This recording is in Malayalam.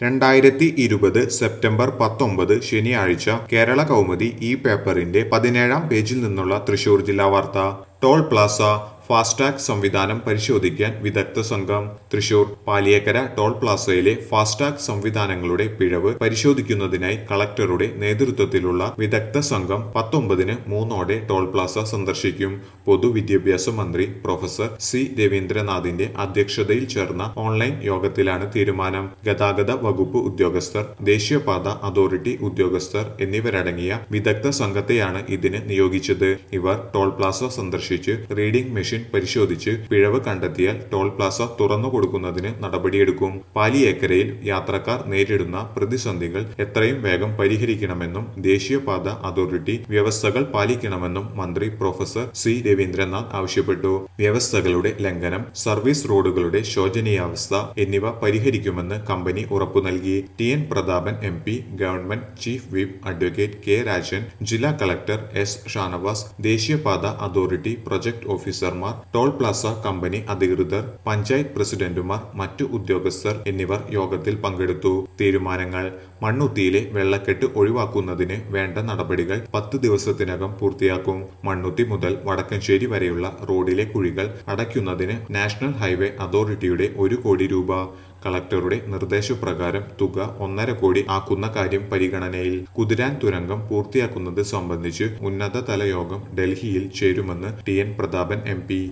രണ്ടായിരത്തി ഇരുപത് സെപ്റ്റംബർ പത്തൊമ്പത് ശനിയാഴ്ച കേരള കൗമുദി ഈ പേപ്പറിന്റെ പതിനേഴാം പേജിൽ നിന്നുള്ള തൃശൂർ ജില്ലാ വാർത്ത ടോൾ പ്ലാസ ഫാസ്ടാഗ് സംവിധാനം പരിശോധിക്കാൻ വിദഗ്ധ സംഘം തൃശൂർ പാലിയേക്കര ടോൾ പ്ലാസയിലെ ഫാസ്ടാഗ് സംവിധാനങ്ങളുടെ പിഴവ് പരിശോധിക്കുന്നതിനായി കളക്ടറുടെ നേതൃത്വത്തിലുള്ള വിദഗ്ധ സംഘം പത്തൊമ്പതിന് മൂന്നോടെ ടോൾ പ്ലാസ സന്ദർശിക്കും പൊതുവിദ്യാഭ്യാസ മന്ത്രി പ്രൊഫസർ സി രവീന്ദ്രനാഥിന്റെ അധ്യക്ഷതയിൽ ചേർന്ന ഓൺലൈൻ യോഗത്തിലാണ് തീരുമാനം ഗതാഗത വകുപ്പ് ഉദ്യോഗസ്ഥർ ദേശീയപാത അതോറിറ്റി ഉദ്യോഗസ്ഥർ എന്നിവരടങ്ങിയ വിദഗ്ധ സംഘത്തെയാണ് ഇതിന് നിയോഗിച്ചത് ഇവർ ടോൾ പ്ലാസ സന്ദർശിച്ച് റീഡിംഗ് മെഷീൻ പരിശോധിച്ച് പിഴവ് കണ്ടെത്തിയാൽ ടോൾ പ്ലാസ തുറന്നു കൊടുക്കുന്നതിന് നടപടിയെടുക്കും പാലിയേക്കരയിൽ യാത്രക്കാർ നേരിടുന്ന പ്രതിസന്ധികൾ എത്രയും വേഗം പരിഹരിക്കണമെന്നും ദേശീയപാത അതോറിറ്റി വ്യവസ്ഥകൾ പാലിക്കണമെന്നും മന്ത്രി പ്രൊഫസർ സി രവീന്ദ്രനാഥ് ആവശ്യപ്പെട്ടു വ്യവസ്ഥകളുടെ ലംഘനം സർവീസ് റോഡുകളുടെ ശോചനീയാവസ്ഥ എന്നിവ പരിഹരിക്കുമെന്ന് കമ്പനി ഉറപ്പു നൽകി T N Prathapan M P government chief whip advocate K Rajan ജില്ലാ കളക്ടർ എസ് ഷാനവാസ് ദേശീയപാത അതോറിറ്റി പ്രൊജക്ട് ഓഫീസർമാർ ടോൾ പ്ലാസ കമ്പനി അധികൃതർ പഞ്ചായത്ത് പ്രസിഡന്റുമാർ മറ്റു ഉദ്യോഗസ്ഥർ എന്നിവർ യോഗത്തിൽ പങ്കെടുത്തു തീരുമാനങ്ങൾ മണ്ണുത്തിയിലെ വെള്ളക്കെട്ട് ഒഴിവാക്കുന്നതിന് വേണ്ട നടപടികൾ പത്ത് ദിവസത്തിനകം പൂർത്തിയാക്കും മണ്ണുത്തി മുതൽ വടക്കഞ്ചേരി വരെയുള്ള റോഡിലെ കുഴികൾ അടയ്ക്കുന്നതിന് നാഷണൽ ഹൈവേ അതോറിറ്റിയുടെ ഒരു കോടി രൂപ കളക്ടറുടെ നിർദ്ദേശപ്രകാരം തുക ഒന്നര കോടി ആക്കുന്ന കാര്യം പരിഗണനയിൽ കുതിരാൻ തുരങ്കം പൂർത്തിയാക്കുന്നത് സംബന്ധിച്ച് ഉന്നതതല യോഗം ഡൽഹിയിൽ ചേരുമെന്ന് ടി എൻ പ്രതാപൻ എം